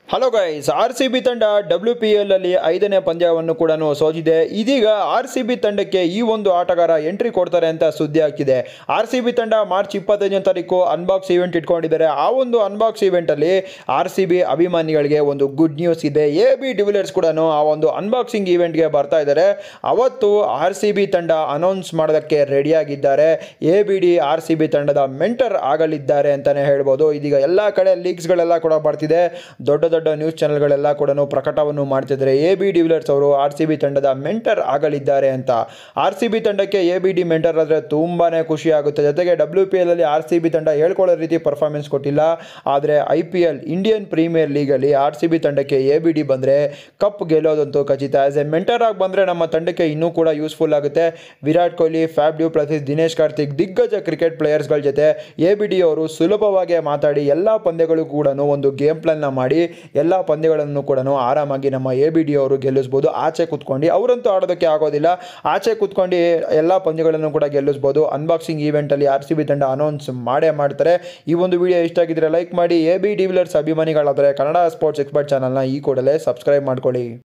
hello guys R C B ತಂಡ W P L ಅಲ್ಲಿ ಐದನೇ ಪಂದ್ಯವನ್ನು ಕೂಡ ಸೋತಿದೆ ಇದೀಗ ಆರ್ ಸಿ ಬಿ ತಂಡಕ್ಕೆ ಈ ಒಂದು ಆಟಗಾರ ಎಂಟ್ರಿ ಕೊಡ್ತಾರೆ ಅಂತ ಸುದ್ದಿ ಆಗ್ತಿದೆ ಆರ್ ಸಿ ಬಿ ತಂಡ ಮಾರ್ಚ್ ಇಪ್ಪತ್ತೈದನೇ ತಾರೀಕು ಅನ್ಬಾಕ್ಸ್ ಇವೆಂಟ್ ಇಟ್ಕೊಂಡಿದ್ದಾರೆ ಆ ಒಂದು ಅನ್ಬಾಕ್ಸ್ ಇವೆಂಟ್ ಅಲ್ಲಿ ಆರ್ ಸಿ ಬಿ ಅಭಿಮಾನಿಗಳಿಗೆ ಒಂದು ಗುಡ್ ನ್ಯೂಸ್ ಇದೆ ಎ ಬಿ ಡಿವಿಲಿಯರ್ಸ್ ಕೂಡ ಆ ಒಂದು ಅನ್ಬಾಕ್ಸಿಂಗ್ ಇವೆಂಟ್ಗೆ ಬರ್ತಾ ಇದ್ದಾರೆ ಅವತ್ತು ಆರ್ ಸಿ ಬಿ ತಂಡ ಅನೌನ್ಸ್ ಮಾಡೋದಕ್ಕೆ ರೆಡಿಯಾಗಿದ್ದಾರೆ A B D R C B ತಂಡದ ಮೆಂಟರ್ ಆಗಲಿದ್ದಾರೆ ಅಂತಾನೆ ಹೇಳ್ಬೋದು ಇದೀಗ ಎಲ್ಲ ಕಡೆ ಲೀಕ್ಸ್ಗಳೆಲ್ಲ ಕೂಡ ಬರ್ತಿದೆ ದೊಡ್ಡ ದೊಡ್ಡ ನ್ಯೂಸ್ ಚಾನೆಲ್ಗಳೆಲ್ಲ ಕೂಡ ಪ್ರಕಟವನ್ನು ಮಾಡ್ತಿದ್ದಾರೆ ಎ ಬಿ ಡಿವಿಲಿಯರ್ಸ್ ಅವರು ಆರ್ ಸಿ ಬಿ ತಂಡದ ಮೆಂಟರ್ ಆಗಲಿದ್ದಾರೆ ಅಂತ ಆರ್ ಸಿ ಬಿ ತಂಡಕ್ಕೆ ಎ ಬಿ ಡಿ ಮೆಂಟರ್ ಆದರೆ ತುಂಬಾ ಖುಷಿ ಆಗುತ್ತೆ ಜೊತೆಗೆ ಡಬ್ಲ್ಯೂ ಪಿ ಎಲ್ ಅಲ್ಲಿ ಆರ್ ಸಿ ಬಿ ತಂಡ ಹೇಳ್ಕೊಳ್ಳೋ ರೀತಿ ಪರ್ಫಾರ್ಮೆನ್ಸ್ ಕೊಟ್ಟಿಲ್ಲ ಆದರೆ I P L Indian Premier ಲೀಗಲ್ಲಿ ಆರ್ ಸಿ ಬಿ ತಂಡಕ್ಕೆ ಎ ಬಿ ಡಿ ಬಂದರೆ ಕಪ್ ಗೆಲ್ಲೋದಂತೂ ಖಚಿತ ಆಸ್ ಎ ಮೆಂಟರ್ ಆಗಿ ಬಂದರೆ ನಮ್ಮ ತಂಡಕ್ಕೆ ಇನ್ನೂ ಕೂಡ ಯೂಸ್ಫುಲ್ ಆಗುತ್ತೆ Virat Kohli Faf du Plessis Dinesh Karthik ದಿಗ್ಗಜ ಕ್ರಿಕೆಟ್ ಪ್ಲೇಯರ್ಸ್ಗಳ ಜೊತೆ ಎ ಬಿ ಡಿ ಅವರು ಸುಲಭವಾಗಿ ಮಾತಾಡಿ ಎಲ್ಲ ಪಂದ್ಯಗಳು ಕೂಡ ಒಂದು ಗೇಮ್ ಪ್ಲಾನ್ನ ಮಾಡಿ ಎಲ್ಲ ಪಂದ್ಯಗಳನ್ನು ಕೂಡ ಆರಾಮಾಗಿ ನಮ್ಮ ಎ ಬಿ ಡಿ ಅವರು ಗೆಲ್ಲಿಸ್ಬೋದು ಆಚೆ ಕುತ್ಕೊಂಡು ಅವರಂತೂ ಆಡೋದಕ್ಕೆ ಆಗೋದಿಲ್ಲ ಆಚೆ ಕುತ್ಕೊಂಡು ಎಲ್ಲ ಪಂದ್ಯಗಳನ್ನು ಕೂಡ ಗೆಲ್ಲಿಸ್ಬೋದು ಅನ್ಬಾಕ್ಸಿಂಗ್ ಈವೆಂಟಲ್ಲಿ ಆರ್ ಸಿ ಬಿ ತಂಡ ಅನೌನ್ಸ್ ಮಾಡೇ ಮಾಡ್ತಾರೆ ಈ ಒಂದು ವಿಡಿಯೋ ಇಷ್ಟ ಆಗಿದ್ರೆ ಲೈಕ್ ಮಾಡಿ ಎ ಬಿ ಡಿವಿಲರ್ಸ್ ಅಭಿಮಾನಿಗಳಾದರೆ ಕನ್ನಡ ಸ್ಪೋರ್ಟ್ಸ್ ಎಕ್ಸ್ಪರ್ಟ್ ಚಾನಲ್ನ ಈ ಕೂಡಲೇ ಸಬ್ಸ್ಕ್ರೈಬ್ ಮಾಡ್ಕೊಳ್ಳಿ